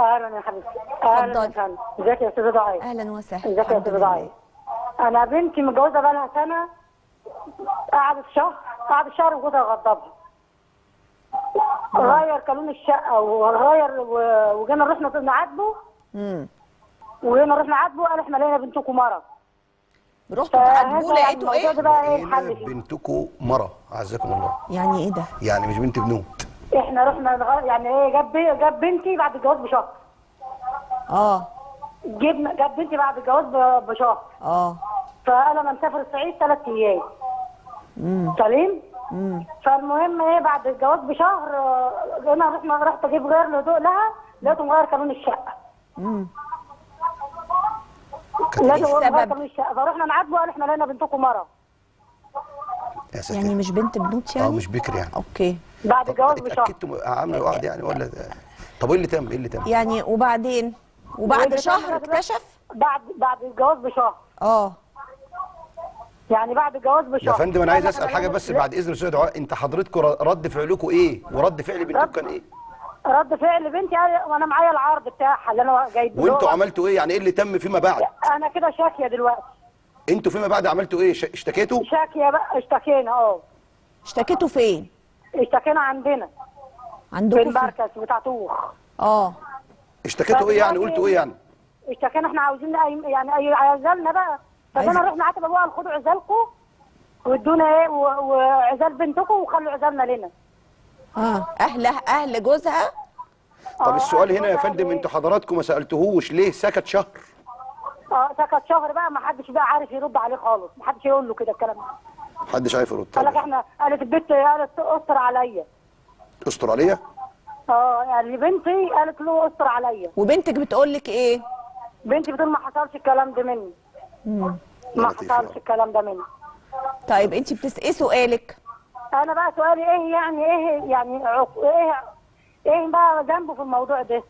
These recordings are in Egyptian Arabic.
اهلا يا حبيبتي اهلا يا اتفضلي. فندم ازيك يا استاذه دعاء اهلا وسهلا ازيك يا الحمد استاذه لله. دعاء انا بنتي متجوزه بقى لها سنه قعدت شهر قعدت شهر وجوزها غضبها غير قانون الشقه وغير و- وجينا رحنا نعاتبه امم وجينا رحنا نعاتبه قال احنا لقينا بنتكم مرض رحتوا تعاتبوه فهذا لقيتوا الموضوع ايه ده بقى ايه هنا الحل فيه بنتكم مرة عزكم الله يعني ايه ده يعني مش بنت بنوت احنا رحنا نغ- يعني ايه جاب بي- جاب بنتي بعد الجواز بشهر اه جبنا جاب بنتي بعد الجواز ب- بشهر اه فانا مسافر الصعيد ثلاث ايام امم سليم امم فالمهم ايه بعد الجواز بشهر آه، انا رحنا رحت اجيب غير لهدوء لها لقيته مغير قانون الشقه امم كانت لقيته إيه مغير السبب؟ قانون الشقه فرحنا نعاتبه قال احنا لقينا بنتكم مرض يا ساتر يعني مش بنت بنوت اه يعني مش بكر يعني اوكي بعد الجواز بشهر اتاكدتوا عامله واحد يعني ولا طب ايه اللي تم ايه اللي تم يعني وبعدين وبعد واللي شهر تم ده- اكتشف بعد بعد الجواز بشهر اه يعني بعد الجواز بشهر يا فندم انا عايز قال اسال إحنا حاجه لقينا- بس بعد اذن الاستاذ دعاء انت حضرتكم رد فعلكم ايه ورد فعل بنتكم رد- كان ايه رد فعل بنتي قال- وانا معايا العرض بتاعها اللي انا جايبه وانتوا عملتوا ايه يعني ايه اللي تم فيما بعد انا كده شاكيه دلوقتي انتوا فيما بعد عملتوا ايه ش- اشتكيتوا شاكيه بقى اشتكينا اه اشتكيتوا فين اشتكينا عندنا في عندكم فين المركز بتاع طوخ اه اشتكيتوا ايه يعني فدلوقتي قلتوا ايه يعني اشتكينا احنا عاوزين أي- يعني اي عزلنا بقى فجينا عايز- رحنا عتب ابوها خدوا عزالكم وادونا ايه و- وعزال بنتكم وخلوا عزالنا لنا اه اهل اهل جوزها طب آه، السؤال هنا يا أنا فندم إيه؟ انتوا حضراتكم ما سالتوهوش ليه سكت شهر اه سكت شهر بقى ما حدش بقى عارف يرد عليه خالص ما حدش يقول له كده الكلام ده محدش عارف يرد قال لك طب احنا قالت البنت قالت استر عليا استراليا اه يعني بنتي قالت له استر عليا وبنتك بتقول لك ايه بنتي بتقول ما حصلش الكلام ده مني مم. ما لطيفة حصلش أوي. الكلام ده مني طيب انت بتس ايه سؤالك انا بقى سؤالي ايه يعني ايه يعني عق... ايه ايه بقى ذنبه في الموضوع ده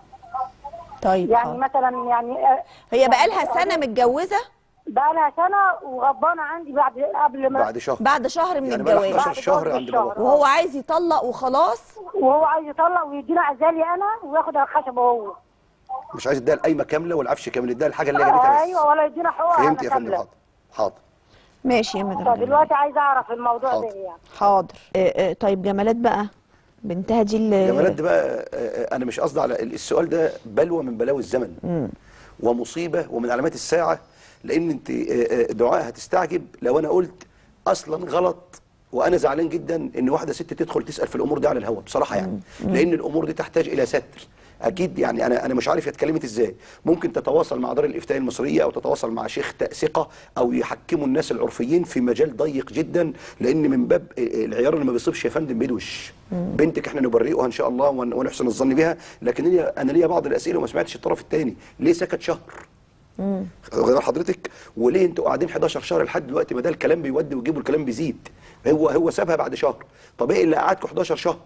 طيب يعني حاضر. مثلا يعني آه، هي بقالها سنه متجوزه بقى لها سنه وغضبانه عندي بعد قبل ما بعد شهر بعد شهر من يعني بقى الجواز 11 شهر بعد عند شهر. بابا وهو عايز يطلق وخلاص وهو عايز يطلق ويدينا عزالي انا وياخد الخشب هو مش عايز اديها القايمه كامله والعفش كامل اديها الحاجه اللي جابتها بس ايوه ولا يدينا حقوقها فهمت أنا يا فندم كاملة. حاضر حاضر ماشي يا مدام فدلوقتي عايزه اعرف الموضوع ده حاضر. ايه يعني حاضر آه، آه، طيب جمالات بقى بنتها دي اللي جمالات ده بقى آه، آه، انا مش قصدي على السؤال ده بلوى من بلاوي الزمن ومصيبه ومن علامات الساعه لان انت آه، آه، دعاء هتستعجب لو انا قلت اصلا غلط وانا زعلان جدا ان واحده ست تدخل تسال في الامور دي على الهواء بصراحه يعني لان الامور دي تحتاج الى ستر اكيد يعني انا انا مش عارف هي اتكلمت ازاي ممكن تتواصل مع دار الافتاء المصريه او تتواصل مع شيخ ثقه او يحكموا الناس العرفيين في مجال ضيق جدا لان من باب العيار اللي ما بيصيبش يا فندم بيدوش بنتك احنا نبرئها ان شاء الله ون- ونحسن الظن بها لكن هي انا ليا بعض الاسئله وما سمعتش الطرف الثاني ليه سكت شهر واخد بال حضرتك وليه انتوا قاعدين 11 شهر لحد دلوقتي ما ده الكلام بيودي ويجيب والكلام بيزيد هو هو سابها بعد شهر طب ايه اللي قعدكم 11 شهر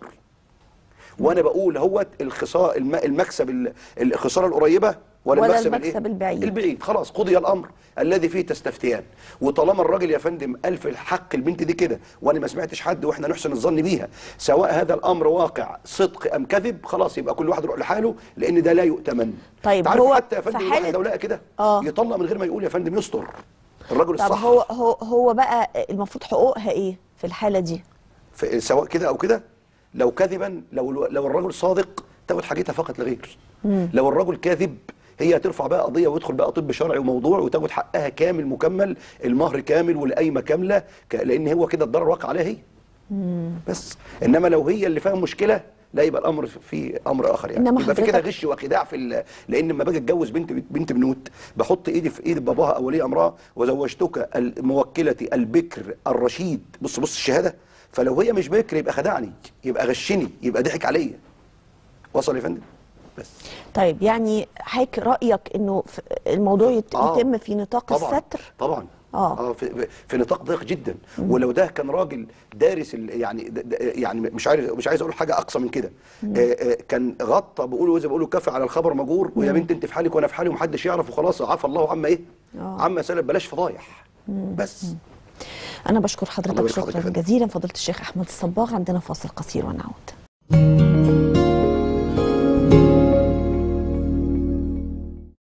وانا بقول هوت الخساره الم- المكسب ال- الخساره القريبه ولا, ولا المكسب, المكسب الإيه؟ البعيد. البعيد خلاص قضي الامر الذي فيه تستفتيان وطالما الراجل يا فندم قال في الحق البنت دي كده وانا ما سمعتش حد واحنا نحسن الظن بيها سواء هذا الامر واقع صدق ام كذب خلاص يبقى كل واحد يروح لحاله لان ده لا يؤتمن طيب تعرف هو حتى يا في فندم حالة- الواحد لو لقى كده آه. يطلق من غير ما يقول يا فندم يستر الرجل طب الصح هو هو هو بقى المفروض حقوقها ايه في الحاله دي في- سواء كده او كده لو كذبا لو لو الرجل صادق تاخد حاجتها فقط لغير لو الرجل كاذب هي ترفع بقى قضيه ويدخل بقى طب شرعي وموضوع وتاخد حقها كامل مكمل المهر كامل والقايمه كامله ك- لان هو كده الضرر واقع عليها هي بس انما لو هي اللي فيها مشكله لا يبقى الامر في امر اخر يعني إنما يبقى في كده حضرتك- غش وخداع في ال- لان لما باجي اتجوز بنت بنت بنوت بحط ايدي في ايد باباها او ولي امرها وزوجتك الموكلتي البكر الرشيد بص بص الشهاده فلو هي مش بكر يبقى خدعني يبقى غشني يبقى ضحك عليا وصل يا فندم بس طيب يعني حضرتك رايك انه في- الموضوع يت- آه. يتم في نطاق طبعا الستر طبعا آه. اه في, في نطاق ضيق جدا ولو ده كان راجل دارس ال- يعني د- د- يعني مش عارف مش عايز اقول حاجه اقصى من كده آه آه كان غطى بيقولوا زي ما بيقولوا كفى على الخبر مجور ويا بنت انت في حالك وانا في حالي ومحدش يعرف وخلاص عفى الله عما ايه آه. عما سلف بلاش فضايح بس انا بشكر الله حضرتك يبارك حضرتك يا شكرا فندم. جزيلا فضيله الشيخ احمد الصباغ عندنا فاصل قصير ونعود